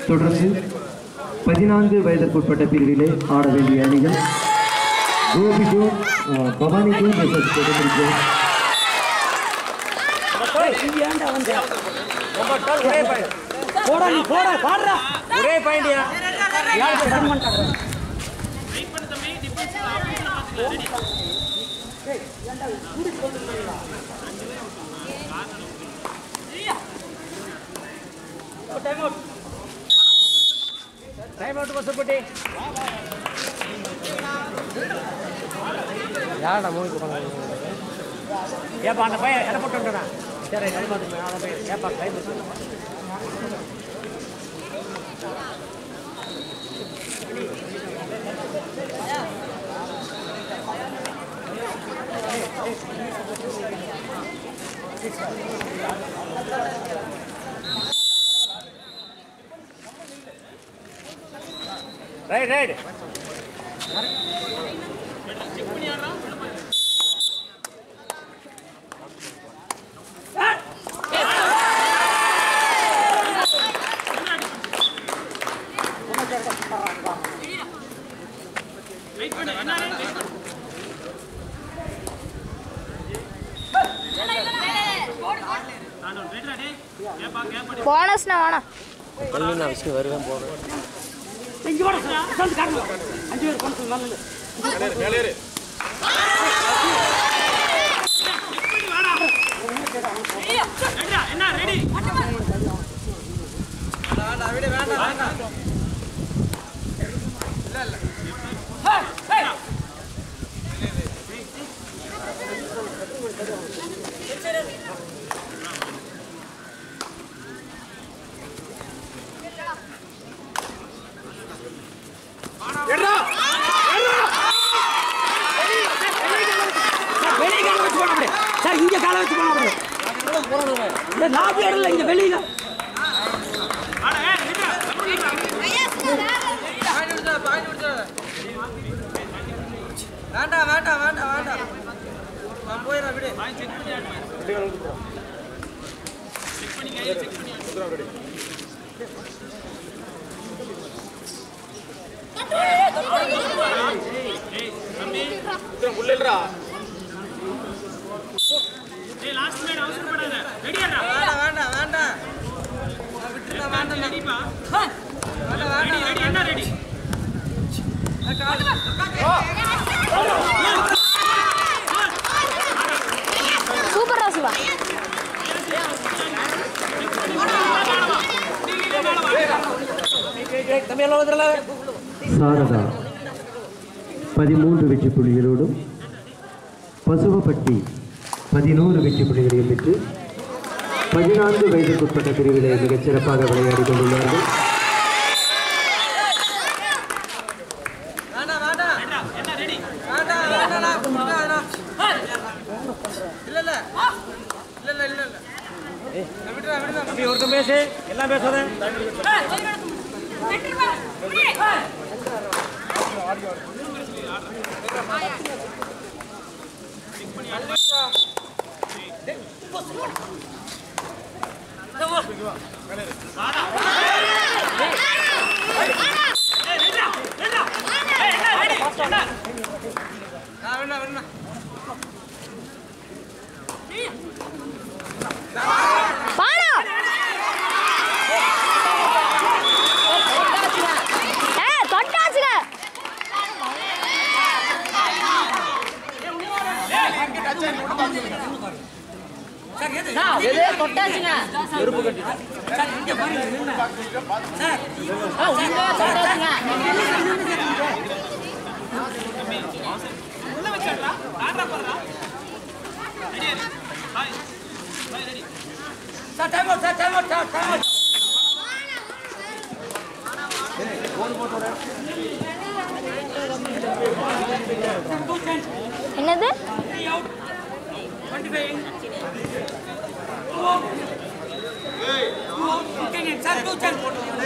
தொடர்ந்து பதினான்கு வயதிற்குட்பட்ட பிரிவிலே ஆட வேண்டிய அணிகள் கோபி ஜோன் அஹ், Bhavani zone versus Gobi zone போடா நீ போடா பாடுறா ஒரே பாயிண்டியா டைம் அவுட் பஸ் போட்டி யாரடா மூவி போறாங்க ஏப்பா அந்த பையன் எடை போட்டு விட்டுடா சரி டைம் அவுட் அந்த பையன் ஏப்பா டைம் ரைட் ரைட் போனஸ்ண்ணா வேணாம் நான் விஷ்ணு வருவேன் போவேன் வெளியே கால வச்சு போன அப்படியே சார் இங்க கால வச்சு போன அப்படியே இந்த லாபி இடல இங்க வெளியில வேண்டாம் வேண்டாம் வேண்டாம் வேண்டாம் நான் போயிடறேன் விடு வேண்டாம் வேண்டாம் வேண்டாம் நான் விட்டுருந்தேன் வேண்டாம் வேண்டாம் வேண்டாம் நான் கால் சூப்பர் ராசுவா தம்பி எல்லாம் வந்துடல சாரதா பதிமூன்று வெற்றி புள்ளிகளோடும் பசுவப்பட்டி பதினோரு வெற்றி புள்ளிகளையும் பெற்று பதினான்கு வயதுக்குட்பட்ட பிரிவிலே மிகச் சிறப்பாக விளையாடி கொண்டுள்ளார்கள் வேண்டாம் வேண்டாம் வேண்டாம் வேண்டாம் நான் கொடுங்க, வேண்டாம். இல்ல இல்ல இல்ல இல்ல இல்ல இல்ல நான் விட்டுறேன் விட்டுறேன் தம்பி ஒருத்தன் பேசு எல்லாம் பேசுறேன் நான் வேண்டாம் வேண்டாம் பானா ஏ தொட்டாச்சுங்க எது தொட்டாச்சுங்க sir time out sir time out sir time out என்னது சார் டூ சார்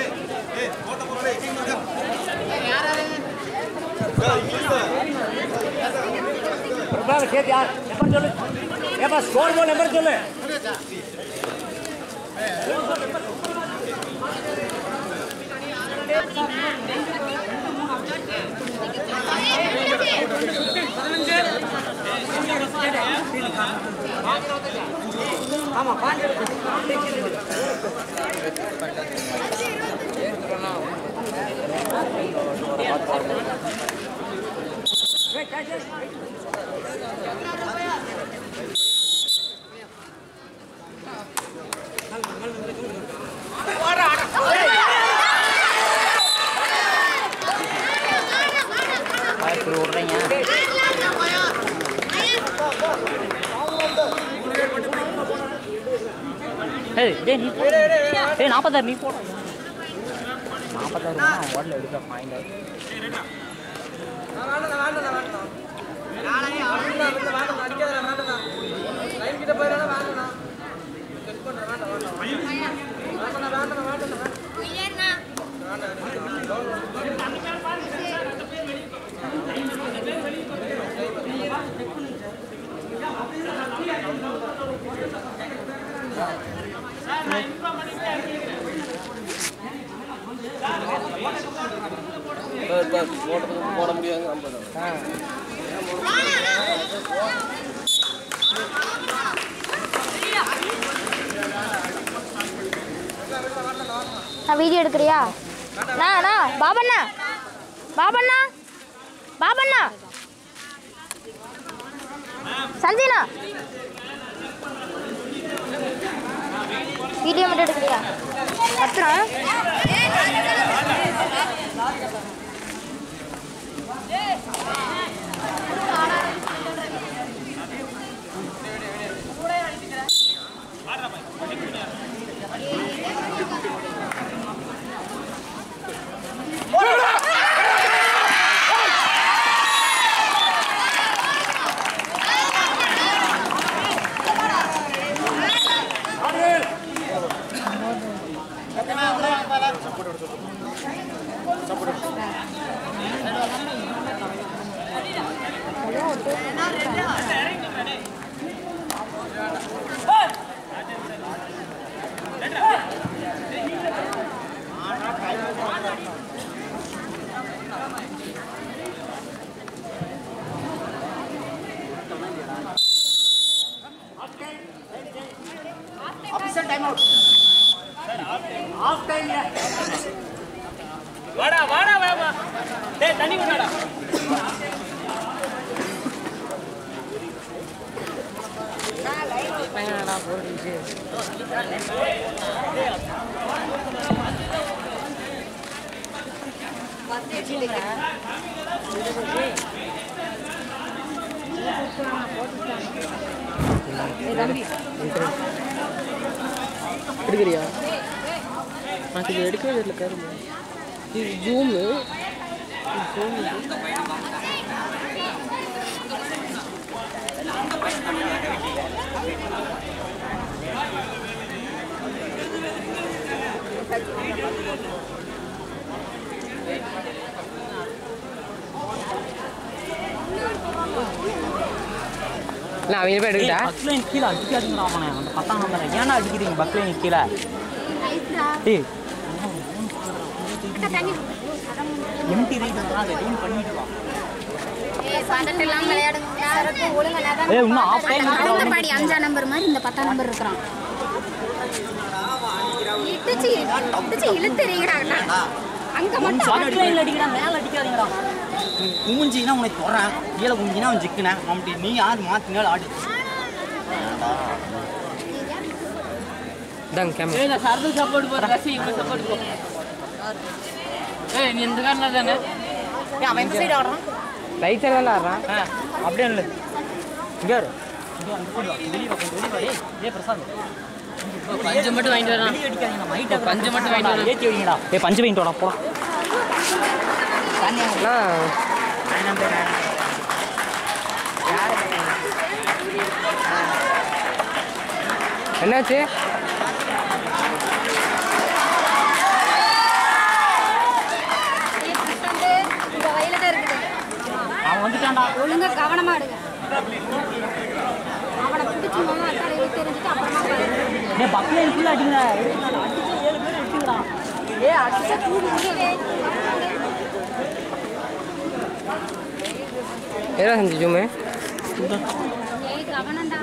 பிரபாக சேர்த்து யார் நம்பர் சொல்லு ஏப்பா ஸ்கோர் போல் நம்பர் சொல்லு இப்படி விட்றீங்க ஏய் டேய் நீ போடு டேய் நாற்பத்தாறு நீ போடு நாற்பத்தாறு ஓடல எடுக்க பாயிண்ட் வேண்டாம் வேண்டாம் வேண்டாம் வேண்டாம் அடிக்காத வேண்டாம் லைன் கிட்ட போயிடா வேண்டாம் செக் பண்றேன் வேண்டாம் வேண்டாம் வேண்டாம் வேண்டாம் வேண்டாம் போட முடியாது ஐம்பது நான் வீடியோ எடுக்கிறியா அண்ணா அண்ணா பாபண்ணா பாபண்ணா பாபண்ணா சஞ்சய்ண்ணா வீடியோ மட்டும் எடுக்கிறியா பத்திரம் வாடா வாடா வாடா டேய் தண்ணி கொண்டாடா எடுக்கிறியா எனக்கு இது எடுக்கவே தெரியல கரும்பு இது ஜூமு இல்லை அவங்க போய் எடுக்கிட்டா பக்லைன் கீழே அடிக்காதீங்கடா அவனை அந்த பத்தாம் நம்பரை ஏன்னா அடிக்கிறீங்க பக்லைன் கீழே ஏய் எம்டி ரைட் அதை டீம் பண்ணிட்டு வா ஏய் இன்னும் ஆஃப் டைம் பாடி அஞ்சாம் நம்பர் மாதிரி இந்த பத்தாம் நம்பர் இருக்கிறான் இடிச்சு இடிச்சு இழுத்துறீங்கடா அங்க மட்டும் பக்லைன்ல அடிக்கிறா மேல அடிக்காதீங்கடா குமிஞ்சினா உனக்கு தொடறேன் கீழே குமிஞ்சினா அவன் ஜிக்கினேன் அப்படி நீ யார் மாத்தினாலும் ஆடு இதாங்க கேமரா ஏய் நான் சரது சப்போர்ட் போற ரசி இங்க சப்போர்ட் போ ஏய் நீ இந்த காரணம் தானே ஏய் அவன் இந்த சைடு ஆடுறான் ரைட் சைடில் ஆடுறான் ஆ அப்படியே இல்லை இங்கே இரு இங்கே அந்த சைடு வா வெளியே வா கொஞ்சம் வெளியே வா ஏய் ஏய் பிரசாந்த் பஞ்சு மட்டும் வாங்கிட்டு வரலாம் வெளியே அடிக்காதீங்க நம்ம ஹைட்டா பஞ்சு மட்டும் வாங்கிட்டு வரலாம். ஏத்தி வைங்கடா ஏய் பஞ்சு வாங்கிட்டு வாடா போடா அண்ணா என்னாச்சு இந்த வயல தான் இருக்குது அவன் வந்துட்டான்டா ஒழுங்கா கவனமா எடுங்க அவனை பிடிச்சி மாமா அத்தால தெரிஞ்சுட்டு அப்புறமா பாருங்க. டேய் பக்லைன் ஃபுல்லா அடிங்கடா அடிச்சு ஏழு பேர் அடிச்சுங்கடா என்ன செஞ்சு ஜூமு ஏய் கவனம்டா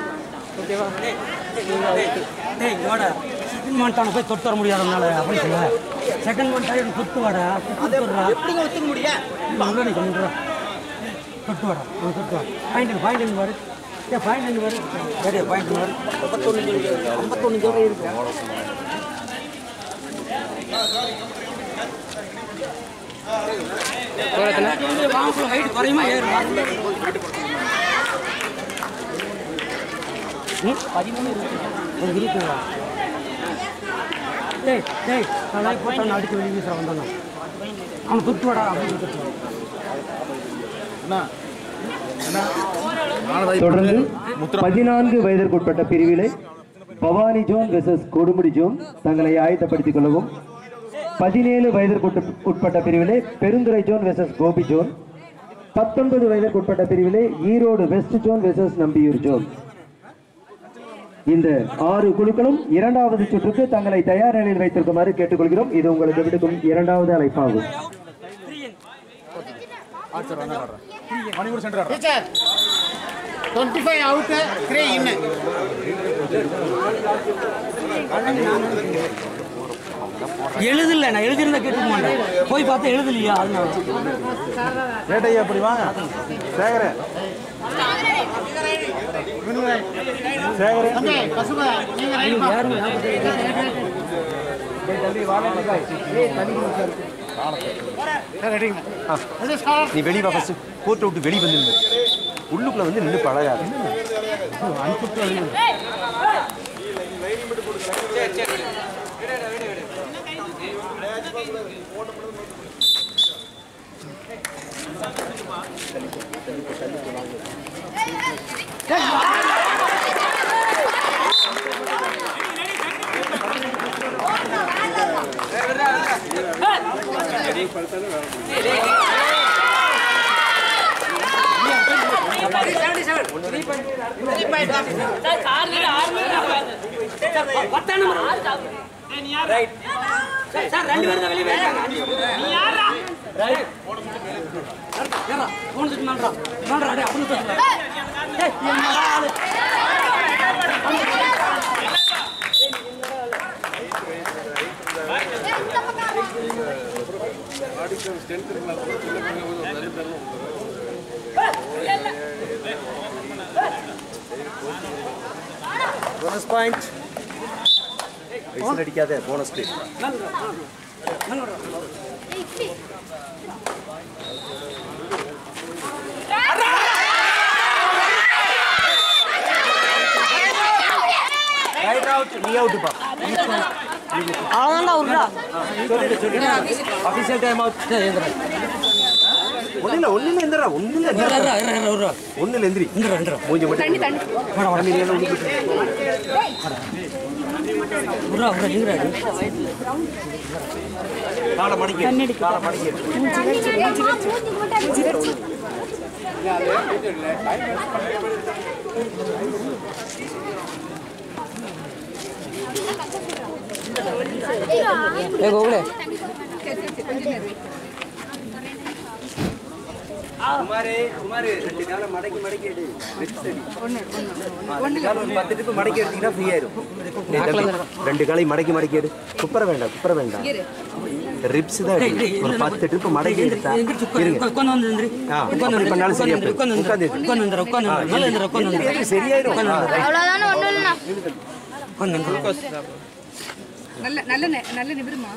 டேய் இங்க வாடா செகண்ட் மந்த்தான போய் தொட்டு வர முடியாதனால அப்படின்னு சொல்ல செகண்ட் மந்த் தொட்டு வாடா தொட்டு வரா எப்படிங்க ஒத்துக்க முடியும் உள்ள நீ கொண்டு தொட்டு வாடா அவன் தொட்டு வா பாயிண்ட் பாயிண்ட் பாரு ஏ பாயிண்ட் பாரு சரி பாயிண்ட் பாரு ஐம்பத்தொன்று ஐம்பத்தொன்று ஜோடி இருக்கு வாங்கக்குள்ள ஹைட் குறையுமா ஏறுமா ம் பதிமூணு இருக்கு இருக்குங்களா டேய் டேய் நான் போட்டான் அடிச்சு வெளியே வீசுற வந்தானே அவன் துட்டு வாடா அப்படின்னு துட்டு தொடர்ந்து பதினான்கு வயதிற்குட்பட்ட பிரிவிலே Bhavani zone versus Kodumudi zone தங்களை ஆயத்தப்படுத்திக் கொள்ளவும் பதினேழு வயதிற்கு உட்பட்ட பிரிவிலே Perundurai zone versus Gobi zone பத்தொன்பது வயதிற்கு உட்பட்ட பிரிவிலே Erode west zone versus Nambiyur zone இந்த ஆறு குழுக்களும் இரண்டாவது சுற்றுக்கு தங்களை தயார் நிலையில் வைத்திருக்குமாறு கேட்டுக்கொள்கிறோம் இது உங்களுக்கு விடுக்கும் இரண்டாவது அழைப்பாகும் twenty five out three in எழுதல நான் எழுதியிருந்தா கேட்டுக்க மாட்டேன் போய் பார்த்தா எழுதலையா அதனால ஏட்டையா அப்படி வாங்க சேகர சேகர யாருமே நீ வெளியே வா ஃபர்ஸ்ட் கோர்ட்டை விட்டு வெளியே வந்து நில்லு. உள்ளுக்குள்ள வந்து நின்று பழகாது சார் ரெண்டு பேரும் தான் வெளியே போயிருக்காங்க நீ யாரா ஏறா போன் தூக்கி மாட்டா மாட்டா அடே அப்படின்னு தூக்கல ஏய் என்னடா ஆளு போனஸ் பாயிண்ட் அடிக்காத போனஸ் ரைட் அவுட் நீ அவுட்டுப்பா அபிஷியல் டைம் அவுட் ஏந்திரா ஒண்ணுல ஒண்ணுல எந்திரா ஒண்ணுல எந்திரா இருடா இருடா இருடா இருடா ஒண்ணுல எந்திரி இந்திரா இந்திரா மூஞ்சி மட்டும் வாடா வாடா தண்ணி எல்லாம் ஊத்திட்டு. விட்றா விட்றா நீங்கடா காலை மடிக்க காலை மடிக்க ஏ கோகுலே குமாரே குமாரே ரெண்டு காலை மடக்கி மடக்கி எடு ரெண்டு சரி ரெண்டு காலை ஒரு பத்து டிப்பு மடக்கி எடுத்தீங்கன்னா ஃப்ரீ ஆயிரும் டேய் தம்பி, ரெண்டு காலை மடக்கி மடக்கி எடு குப்பர வேண்டாம் குப்பர வேண்டாம் ரிப்ஸ் தான் இருக்கு. ஒரு பத்து ட்ரிப்பு மடக்கி எடுத்தா இருங்க உட்காந்து வந்து எந்திரி ஆ, அப்படி பண்ணாலும் சரியா போயிடும். உட்காந்து உட்காந்து உட்காந்து வந்துடுற உட்காந்து மேலே எந்திர உட்காந்து வந்துடுற இது சரியாயிரும் ஆ, right. அவ்வளோதானே ஒன்றும் இல்லைண்ணா உட்காந்து வந்துடுற நல்ல நல்ல நெ- நல்ல நிமிருமா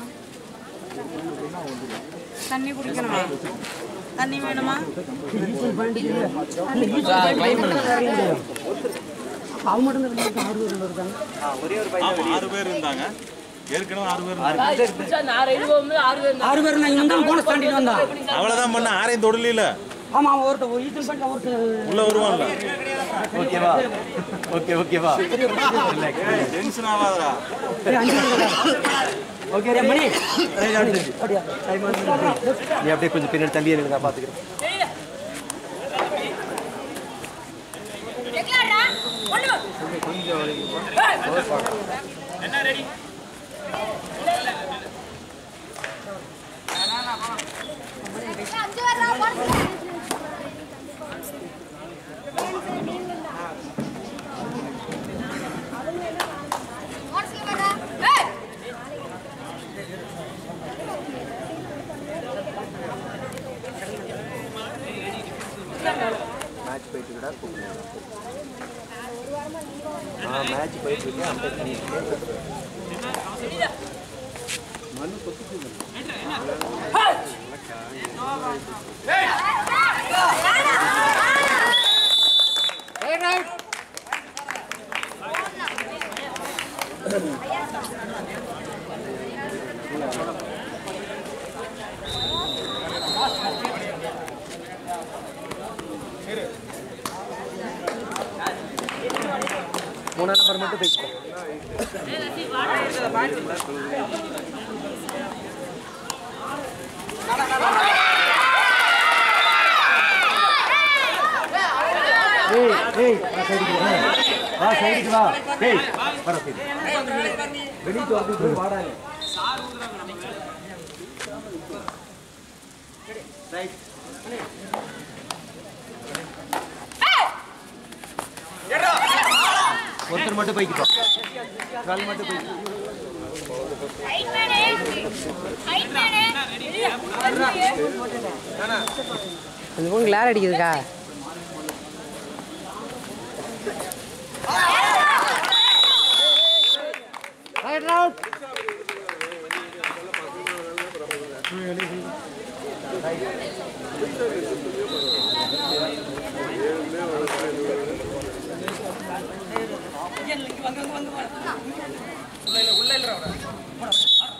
தண்ணி குடிக்கணுமா தண்ணி வேணுமா அவன் மட்டும் தான் வெளியே இருக்கான், ஆறு பேர் இருக்காங்க ஆறு பேர் இருந்தாங்க ஏற்கனவே ஆறு பேர் இருந்தாங்க ஆறு பேர் நான் இவன் தான் போனஸ் தாண்டிட்டு வந்தான் அவ்வளவுதான் பண்ண ஆரையும் தொடலையில ஆமா அவன் ஒருத்தர் ஒரு ஈத்தன் பண்ணி ஒருத்தர் உள்ள வருவான்ல ஓகேவா ஓகே ஓகேவா டென்ஷன் ஆகாதா ஏய், அஞ்சு பேர் ஓகே மணி அப்படியா நீ அப்படியே கொஞ்சம் பின்னாடி தள்ளி எனக்கு நான் பாத்துக்கிறேன் மேட்ச் போயிட்டு இருக்கா கூப்பிடுங்க ஆ மேட்ச் போயிட்டு இருக்கு அந்த மூணாம் நம்பர் மட்டும் போயிட்டு ஏய் ஏய் வா சைடுக்கு வா வா சைடுக்கு வா ஏய் வர சைடு வெளியே வந்து வாடாங்க ஒருத்தர் மட்டும் போய்க்கிட்டோம் கால் மட்டும் போய்க்கு அந்த பொண்ணு கிளார் அடிக்குதுக்கா உள்ள இல்ல உள்ள இல்ல